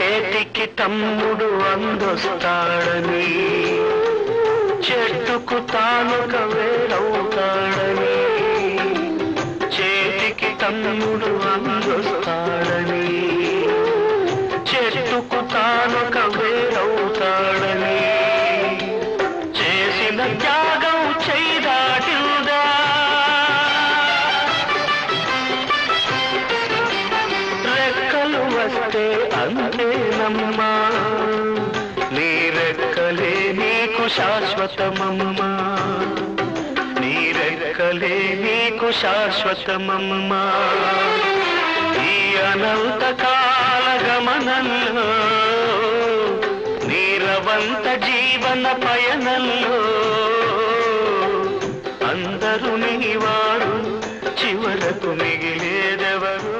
చేతికి తమ్ముడు అందొస్తాడని చెట్టుకు తానుక వేరవుతాడని చేతికి తమ్ముడు అందొస్తాడని చెట్టుకు తానుక వేరవుతాడని చేసిన త్యాగం చేయదాటిందా రెక్కలు వస్తే అంతేనమ్మా నీ రెక్కలే నీకు శాశ్వతమమ్మా నీ రెక్కలే నీకు శాశ్వతమమ్మా ఈ అనంత కాల గమనంలో నీరవంత జీవన పయనంలో అందరూ నీ వారు చివరకు మిగిలేదెవరు